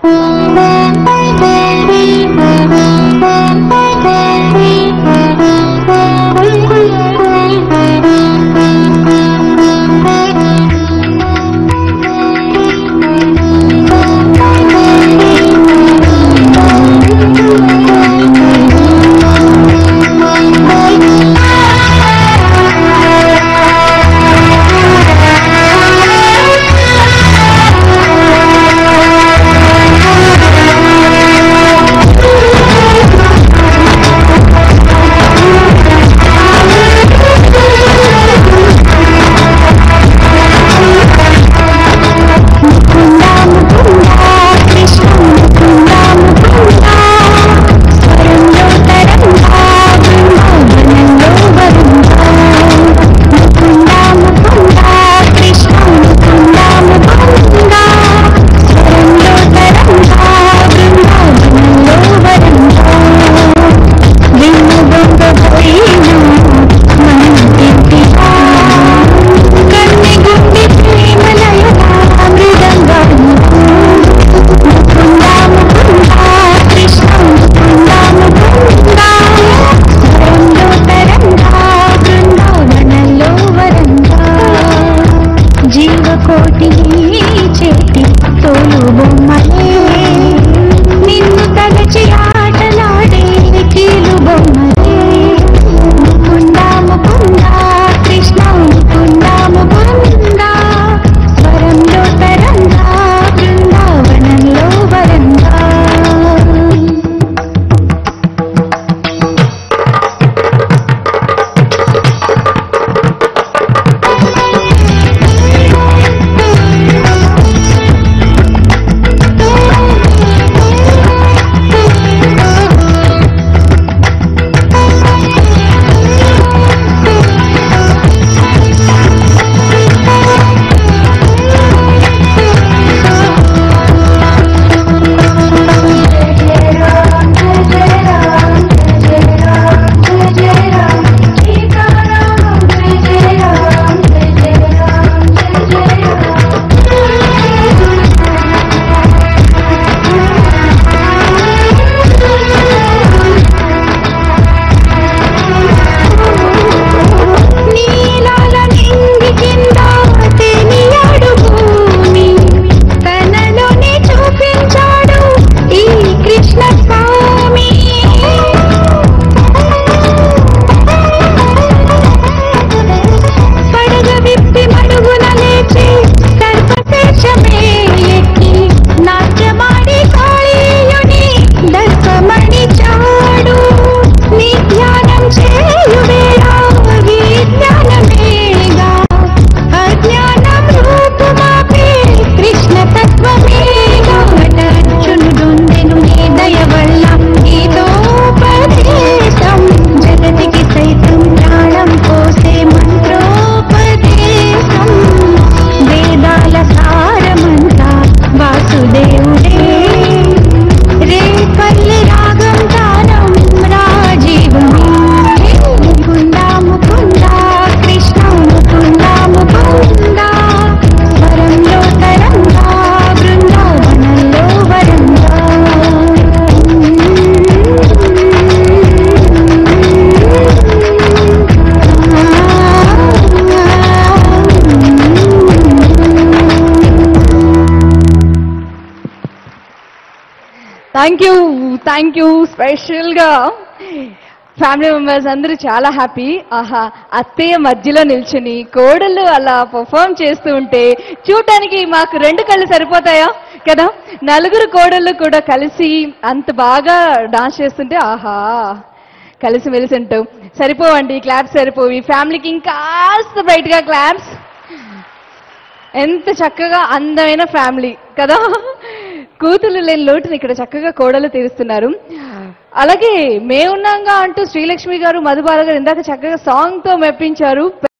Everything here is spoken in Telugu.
జీవకోటి చేతి తోలు బొమ్మలే నిన్ను తలచి ఆటలాడే కీలు బొమ్మలే ముకుందా ముకుందా కృష్ణ ముకుందా ముకుందా స్వరంలో తరంగా బృందావనంలో వరంగా నీలాల నింగి కింద తెలియాడు భూమి తనలోనే చూపించాడు ఈ కృష్ణ స్వామి పడగ విప్పి మడుగున లేచి సర్వశేషమే ఎక్కి నాట్యమాడి కాళీయుని దర్పమణి చాడు నీ ధ్యానం చేయువేళ విజ్ఞానమేగా అజ్ఞానం రూపుమాపే కృష్ణ తత్వమేగా అర్జునుడుండెను నీ దయ వల్ల గీతోపదేశం జగతికి సైతం ప్రాణం పోసే మంత్రోపదేశం వేదాల సారమంతా వాసుదేవుడే రే పల్లి రాగం తానం రాజీవమే ముకుందా ముకుందా కృష్ణ ముకుందా ముకుందా స్వరంలో తరంగా బృందావనంలో వరంగా థ్యాంక్ యూ థ్యాంక్ యూ స్పెషల్గా ఫ్యామిలీ మెంబర్స్ అందరూ చాలా హ్యాపీ ఆహా అత్తయ్య మధ్యలో నిల్చుని కోడళ్ళు అలా పర్ఫామ్ చేస్తూ ఉంటే చూడటానికి మాకు రెండు కళ్ళు సరిపోతాయా కదా నలుగురు కోడళ్ళు కూడా కలిసి అంత బాగా డాన్స్ చేస్తుంటే ఆహా కలిసి మెలిసి ఉంటాం సరిపోవండి క్లాప్స్ సరిపోవి ఫ్యామిలీకి ఇంకాస్త బ్రైట్గా క్లాప్స్ ఎంత చక్కగా అందమైన ఫ్యామిలీ కదా కూతురు లేని లోటుని ఇక్కడ చక్కగా కోడలు తీరుస్తున్నారు అలాగే మేమున్నాంగా అంటూ శ్రీలక్ష్మి గారు మధుబాల గారు ఇందాక చక్కగా సాంగ్ తో మెప్పించారు